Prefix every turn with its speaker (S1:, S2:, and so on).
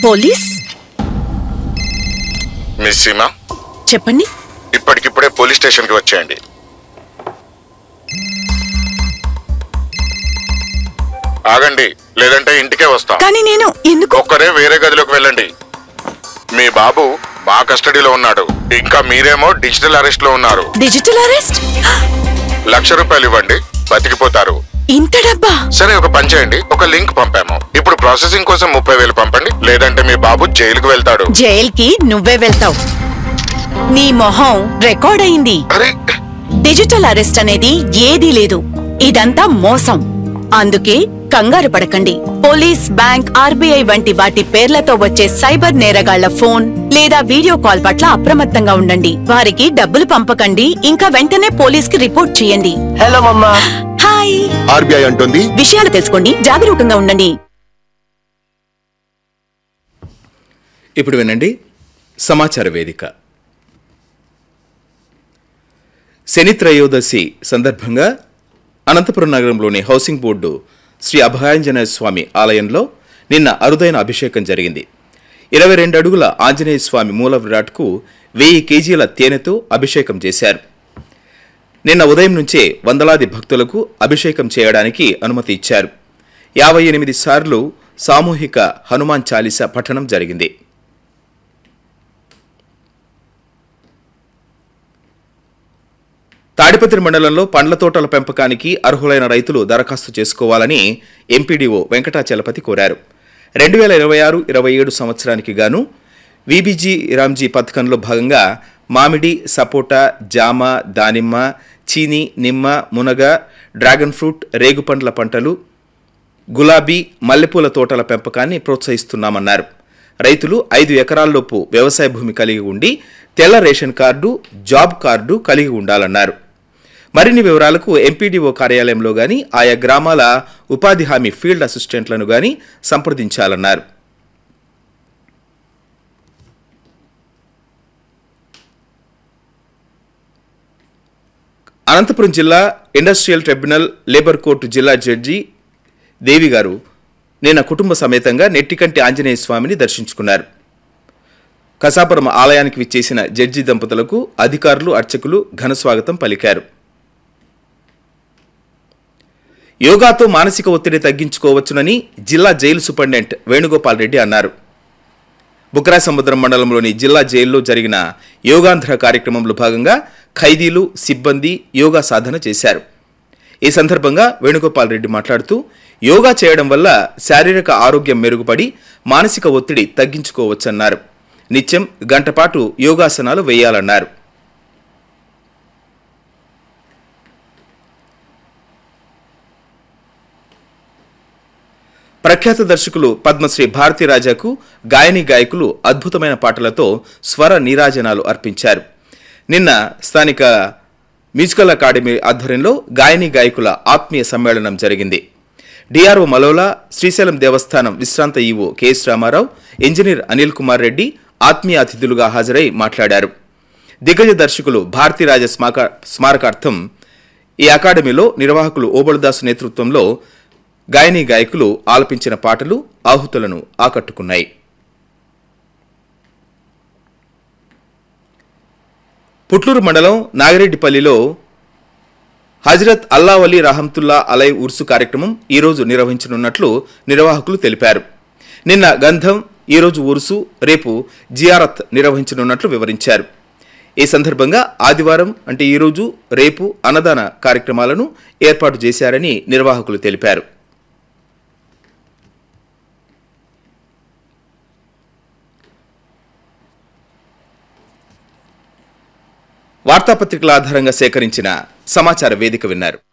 S1: police
S2: miss Seema
S1: చెప్పండి
S2: ఇప్పటికిప్పుడే police station కి వచ్చేయండి ఆగండి లేదంటే ఇంటికే వస్తాం
S1: కానీ నేను ఎందుకు
S2: ఒక్కరే వేరే గదిలోకి వెళ్ళండి మీ బాబు మా కస్టడీలో ఉన్నాడు ఇంకా మీరేమో డిజిటల్ అరెస్ట్ లో ఉన్నారు
S1: డిజిటల్ అరెస్ట్
S2: లక్ష రూపాయలు ఇవ్వండి బతికిపోతారు
S1: ఇంత డబ్బా
S2: సరే ఒక పని చేయండి ఒక లింక్ పంపాము ఇప్పుడు ప్రాసెసింగ్ కోసం ముప్పై వేలు పంపండి లేదంటే మీ బాబు జైలుకు వెళ్తాడు
S1: జైల్కి నువ్వే వెళ్తావు నీ మొహం రికార్డ్ అయింది
S2: అరే
S1: డిజిటల్ అరెస్ట్ అనేది ఏదీ లేదు ఇదంతా మోసం అందుకే కంగారు పడకండి పోలీస్ బ్యాంక్ ఆర్బీఐ వంటి వాటి పేర్లతో వచ్చే సైబర్ నేరగాళ్ల ఫోన్ లేదా వీడియో కాల్ పట్ల అప్రమత్తంగా ఉండండి వారికి డబ్బులు పంపకండి ఇంకా వెంటనే పోలీస్ కి రిపోర్ట్ చేయండి
S3: హలో మమ్మా
S1: హాయ్
S2: ఆర్బీఐ అంటుంది
S1: విషయాలు తెలుసుకోండి జాగరూకంగా ఉండండి
S4: ఇప్పుడు వినండి సమాచార వేదిక శని త్రయోదశి సందర్భంగా అనంతపురం నగరంలోని హౌసింగ్ బోర్డు శ్రీ అభయాంజనేయ స్వామి ఆలయంలో నిన్న అరుదైన అభిషేకం జరిగింది ఇరవై రెండు అడుగుల ఆంజనేయ స్వామి మూల విరాట్కు వెయ్యి కేజీల తేనెతో అభిషేకం చేశారు నిన్న ఉదయం నుంచే వందలాది భక్తులకు అభిషేకం చేయడానికి అనుమతి ఇచ్చారు యాభై ఎనిమిది సార్లు సామూహిక హనుమాన్ చాలీసా పఠనం జరిగింది తాడిపత్రి మండలంలో పండ్ల తోటల పెంపకానికి అర్హులైన రైతులు దరఖాస్తు చేసుకోవాలని ఎంపీడీఓ వెంకటాచలపతి కోరారు రెండు వేల ఇరవై ఆరు ఇరవై ఏడు సంవత్సరానికి గాను విబిజీ రామ్జీ పథకంలో భాగంగా మామిడి సపోటా జామ దానిమ్మ చీని నిమ్మ మునగ డ్రాగన్ ఫ్రూట్ రేగుపండ్ల పంటలు గులాబీ మల్లెపూల తోటల పెంపకాన్ని ప్రోత్సహిస్తున్నామన్నారు రైతులు ఐదు ఎకరాల్లోపు వ్యవసాయ భూమి కలిగి ఉండి తెల్ల రేషన్ కార్డు జాబ్ కార్డు కలిగి ఉండాలన్నారు మరిన్ని వివరాలకు ఎంపీడీఓ కార్యాలయంలో గాని ఆయా గ్రామాల ఉపాధి హామీ ఫీల్డ్ అసిస్టెంట్లను గాని సంప్రదించాలన్నారు అనంతపురం జిల్లా ఇండస్ట్రియల్ ట్రిబ్యునల్ లేబర్ కోర్టు జిల్లా జడ్జి దేవి గారు నిన్న కుటుంబ సమేతంగా నెట్టికంటి ఆంజనేయ స్వామిని దర్శించుకున్నారు కసాపురం ఆలయానికి విచ్చేసిన జడ్జి దంపతులకు అధికారులు అర్చకులు ఘనస్వాగతం పలికారు యోగాతో మానసిక ఒత్తిడి తగ్గించుకోవచ్చునని జిల్లా జైలు సూపరింటెండెంట్ వేణుగోపాల్ రెడ్డి అన్నారు బుక్రా సముద్రం మండలంలోని జిల్లా జైల్లో జరిగిన యోగాంధ్ర కార్యక్రమంలో భాగంగా ఖైదీలు సిబ్బంది యోగా సాధన చేశారు ఈ సందర్భంగా వేణుగోపాల్ రెడ్డి మాట్లాడుతూ యోగా చేయడం వల్ల శారీరక ఆరోగ్యం మెరుగుపడి మానసిక ఒత్తిడి తగ్గించుకోవచ్చన్నారు నిత్యం గంటపాటు యోగాసనాలు వేయాలన్నారు ప్రఖ్యాత దర్శకులు పద్మశ్రీ భారతీ రాజాకు గాయని గాయకులు అద్భుతమైన పాటలతో స్వర నీరాజనాలు అర్పించారు నిన్న స్థానిక మ్యూజికల్ అకాడమీ ఆధ్వర్యంలో గాయని గాయకుల ఆత్మీయ సమ్మేళనం జరిగింది డిఆర్ఓ మలోలా శ్రీశైలం దేవస్థానం విశ్రాంత EO KS Ramarao engineer Anil Kumar Reddy ఆత్మీయ అతిథులుగా హాజరై మాట్లాడారు దిగ్గజ దర్శకులు భారతీరాజ స్మాక స్మారకార్థం ఈ అకాడమీలో నిర్వాహకులు ఓబళదాసు నేతృత్వంలో గాయని గాయకులు ఆలపించిన పాటలు ఆహుతులను ఆకట్టుకున్నాయి పుట్లూరు మండలం నాగిరెడ్డిపల్లిలో హజరత్ అల్లావలి రహంతుల్లా అలై ఉర్సు కార్యక్రమం ఈరోజు నిర్వహించనున్నట్లు నిర్వాహకులు తెలిపారు నిన్న గంధం ఈరోజు ఉర్సు రేపు జియారత్ నిర్వహించనున్నట్లు వివరించారు ఈ సందర్భంగా ఆదివారం అంటే ఈరోజు రేపు అన్నదాన కార్యక్రమాలను ఏర్పాటు చేశారని నిర్వాహకులు తెలిపారు వార్తాపత్రికల ఆధారంగా సేకరించిన సమాచార వేదిక విన్నారు